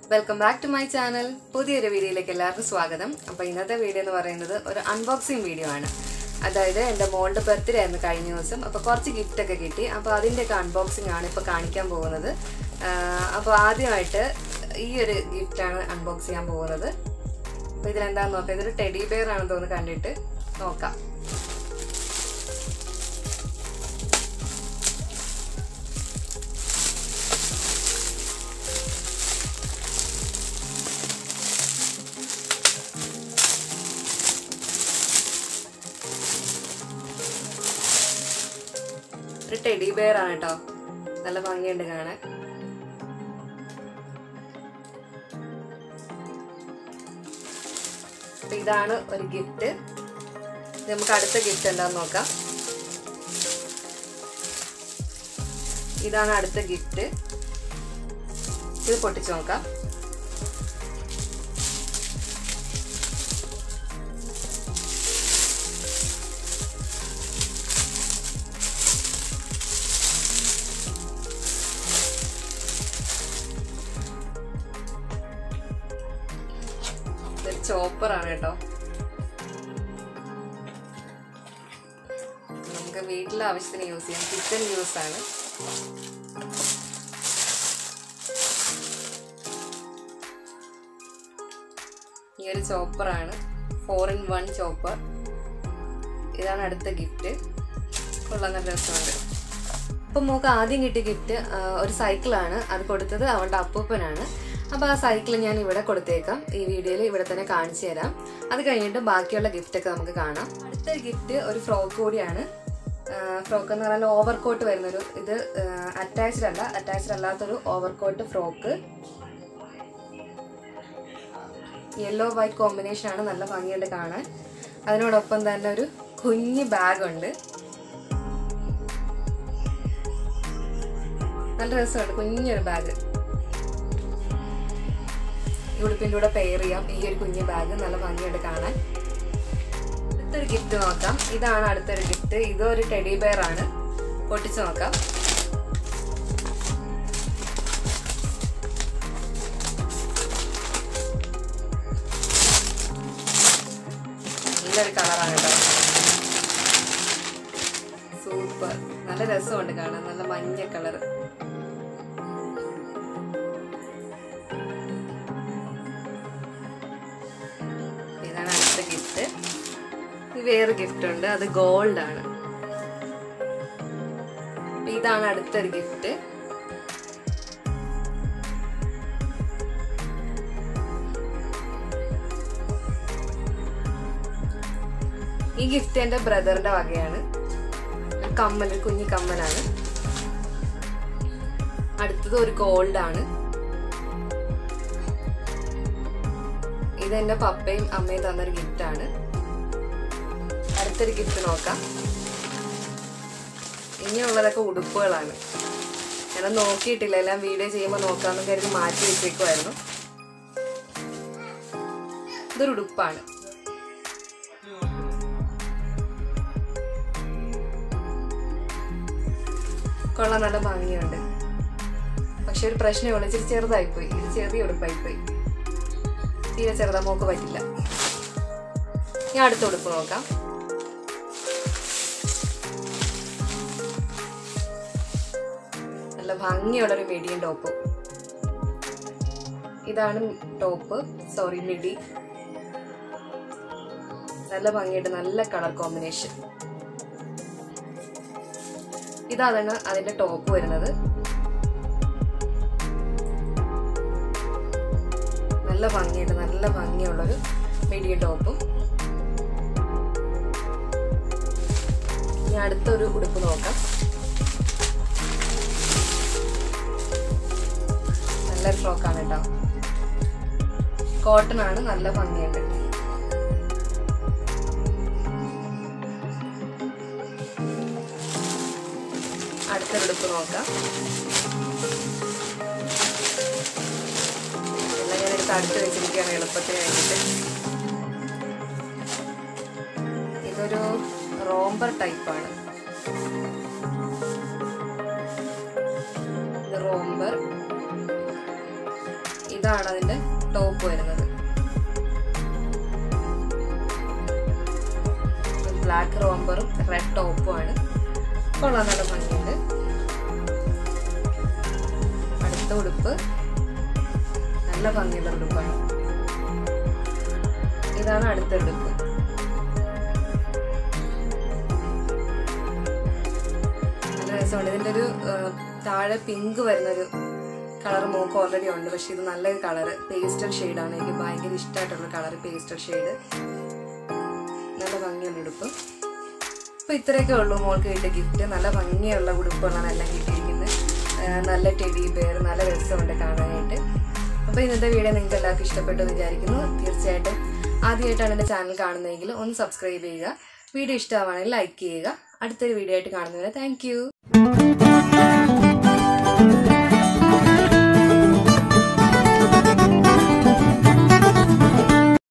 welcome back to my channel പുതിയൊരു വീഡിയോയിലേക്ക് എല്ലാവർക്കും സ്വാഗതം അപ്പോൾ ഇന്നത്തെ വീഡിയോ എന്ന് പറയുന്നത് ഒരു അൺബോക്സിങ് വീഡിയോ ആണ് അതായത് എൻ്റെ മോളുടെ ബർത്ത്ഡേ ആയിരുന്നു കഴിഞ്ഞ ദിവസം അപ്പോൾ കുറച്ച് gift ഒക്കെ കിട്ടി അപ്പോൾ അതിൻ്റെയൊക്കെ അൺബോക്സിങ് ആണ് ഇപ്പോൾ കാണിക്കാൻ പോകുന്നത് അപ്പോൾ ആദ്യമായിട്ട് ഈ ഒരു ഗിഫ്റ്റാണ് അൺബോക്സ് ചെയ്യാൻ പോകുന്നത് അപ്പോൾ ഇതിലെന്താണെന്ന് നോക്കാം ഇതൊരു ടെഡി ബെയർ ആണെന്ന് തോന്നുന്നു കണ്ടിട്ട് നോക്കാം ഒരു ടെഡി ബെയർ ആണ് കേട്ടോ നല്ല ഭംഗിയുണ്ട് കാണാൻ അപ്പൊ ഇതാണ് ഒരു ഗിഫ്റ്റ് നമുക്ക് അടുത്ത ഗിഫ്റ്റ് എന്താന്ന് നോക്കാം ഇതാണ് അടുത്ത ഗിഫ്റ്റ് ഇത് പൊട്ടിച്ചു നോക്കാം ഇതൊരു ചോപ്പറാണ് കേട്ടോ നമുക്ക് വീട്ടിലെ ആവശ്യത്തിന് യൂസ് ചെയ്യാം കിച്ചൺ യൂസ് ആണ് ഈ ഒരു ചോപ്പറാണ് ഫോർ ഇൻ വൺ ചോപ്പർ ഇതാണ് അടുത്ത ഗിഫ്റ്റ് കൊള്ളാൻ നല്ല രസമുണ്ട് അപ്പം മോക്ക് ആദ്യം കിട്ടിയ ഗിഫ്റ്റ് ഒരു സൈക്കിളാണ് അത് കൊടുത്തത് അവളുടെ അപ്പൂപ്പനാണ് അപ്പോൾ ആ സൈക്കിൾ ഞാൻ ഇവിടെ കൊടുത്തേക്കാം ഈ വീഡിയോയിൽ ഇവിടെ തന്നെ കാണിച്ചു തരാം അത് കഴിഞ്ഞിട്ട് ബാക്കിയുള്ള ഗിഫ്റ്റൊക്കെ നമുക്ക് കാണാം അടുത്ത ഗിഫ്റ്റ് ഒരു ഫ്രോക്ക് കൂടിയാണ് ഫ്രോക്ക് എന്ന് പറഞ്ഞാൽ ഓവർ കോട്ട് വരുന്നൊരു ഇത് അറ്റാച്ച്ഡ് അല്ല അറ്റാച്ച്ഡ് അല്ലാത്തൊരു over coat frock yellow white combination ആണ് നല്ല ഭംഗിയുണ്ട് കാണാൻ അതിനോടൊപ്പം തന്നെ ഒരു കുഞ്ഞ് ബാഗ് ഉണ്ട് നല്ല രസമുണ്ട് കുഞ്ഞൊരു ബാഗ് ഈ ഉടുപ്പിൻ്റെ കൂടെ പെയർ ചെയ്യാം ഈ ഒരു കുഞ്ഞു ബാഗ് നല്ല ഭംഗിയുണ്ട് കാണാൻ അടുത്തൊരു ഗിഫ്റ്റ് നോക്കാം ഇതാണ് അടുത്തൊരു ഗിഫ്റ്റ് ഇതൊരു ടെഡി ബെയർ ആണ് പൊട്ടിച്ചു നോക്കാം നല്ലൊരു കളറാണ് കേട്ടോ സൂപ്പർ നല്ല രസമുണ്ട് കാണാൻ നല്ല മഞ്ഞ കളർ ഇതാണ് അടുത്ത ഗിഫ്റ്റ് വേറെ ഗിഫ്റ്റ് ഉണ്ട് അത് ഗോൾഡ് ആണ് ഇതാണ് അടുത്തൊരു ഗിഫ്റ്റ് ഈ ഗിഫ്റ്റ് എൻ്റെ ബ്രദറിന്റെ വകയാണ് ഒരു കമ്മൽ ഒരു കുഞ്ഞി കമ്മലാണ് അടുത്തത് ഒരു ഗോൾഡ് ആണ് ഇത് എൻ്റെ പപ്പയും അമ്മയും തന്നൊരു ഗിഫ്റ്റ് ആണ് അടുത്തൊരു ഗിഫ്റ്റ് നോക്കാം ഇനിയുള്ളതൊക്കെ ഉടുപ്പുകളാണ് ഞാൻ നോക്കിയിട്ടില്ല എല്ലാം വീഡിയോ ചെയ്യുമ്പോൾ നോക്കാമെന്ന് കരുതി മാറ്റി വെച്ചേക്കുമായിരുന്നു ഇതൊരു ഉടുപ്പാണ് കൊള്ളാൻ നല്ല ഭംഗിയുണ്ട് പക്ഷെ ഒരു പ്രശ്നമുള്ളൂ ഇച്ചിരി ചെറുതായിപ്പോയി ഇത് ചെറിയ ഉടുപ്പായിപ്പോയി തീരെ ചെറുതാ മോക്ക് പറ്റില്ല ഞാൻ അടുത്ത ഉടുപ്പ് നോക്കാം നല്ല ഭംഗിയുള്ളൊരു മിഡിയും ടോപ്പ് ഇതാണ് ടോപ്പ് സോറി മിഡി നല്ല ഭംഗിയുണ്ട് നല്ല കളർ കോമ്പിനേഷൻ ഇതാണ് അതിന്റെ ടോപ്പ് വരുന്നത് നല്ല ഭംഗിയുണ്ട് നല്ല ഭംഗിയുള്ളൊരു മീഡിയം ടോപ്പും ഇനി അടുത്തൊരു ഉടുപ്പ് നോക്കാം നല്ലൊരു ഫ്രോക്കാണ് കേട്ടോ കോട്ടൺ ആണ് നല്ല ഭംഗിയുണ്ട് അടുത്തൊരു ഉടുപ്പ് നോക്കാം എല്ലാം ഞാൻ എടുത്ത് അടുത്ത് വെച്ചിരിക്കുകയാണ് എളുപ്പത്തിന് വേണ്ടിയിട്ട് ഇതൊരു റോംബർ ടൈപ്പാണ് ഇത് റോംബർ ഇതാണ് അതിന്റെ ടോപ്പ് വരുന്നത് ബ്ലാക്ക് റോംബറും റെഡ് ടോപ്പും ആണ് കൊള്ളാൻ നല്ല ഭംഗിയുണ്ട് അടുത്ത ഉടുപ്പ് നല്ല ഭംഗിയുള്ള ഉടുപ്പാണ് ഇതാണ് അടുത്ത ഉടുപ്പ് നല്ല രസമുണ്ട് ഇതിന്റെ ഒരു ആ, താഴെ പിങ്ക് വരുന്നൊരു കളർ മോക്ക് ഓൾറെഡി ഉണ്ട് പക്ഷെ ഇത് നല്ലൊരു കളർ പേസ്റ്റൽ ഷെയ്ഡാണ് എനിക്ക് ഭയങ്കര ഇഷ്ടമായിട്ടുള്ള കളർ പേസ്റ്റൽ ഷെയ്ഡ് നല്ല ഭംഗിയുള്ള ഉടുപ്പ് അപ്പൊ ഇത്രയൊക്കെ ഉള്ളൂ മോൾക്ക് കിട്ടിയ ഗിഫ്റ്റ് നല്ല ഭംഗിയുള്ള ഉടുപ്പുകളാണ് എല്ലാം കിട്ടിയിരിക്കുന്നത് ആ, നല്ല ടെഡി ബെയർ നല്ല രസമുണ്ട് കാണാനായിട്ട് അപ്പോൾ ഇന്നത്തെ വീഡിയോ നിങ്ങൾക്ക് എല്ലാവർക്കും ഇഷ്ടപ്പെട്ടു എന്ന് വിചാരിക്കുന്നു തീർച്ചയായിട്ടും ആദ്യമായിട്ടാണ് എൻ്റെ ചാനൽ കാണുന്നതെങ്കിൽ ഒന്ന് സബ്സ്ക്രൈബ് ചെയ്യുക വീഡിയോ ഇഷ്ടമാണെങ്കിൽ ലൈക്ക് ചെയ്യുക അടുത്തൊരു വീഡിയോ ആയിട്ട് കാണുന്നവരെ താങ്ക്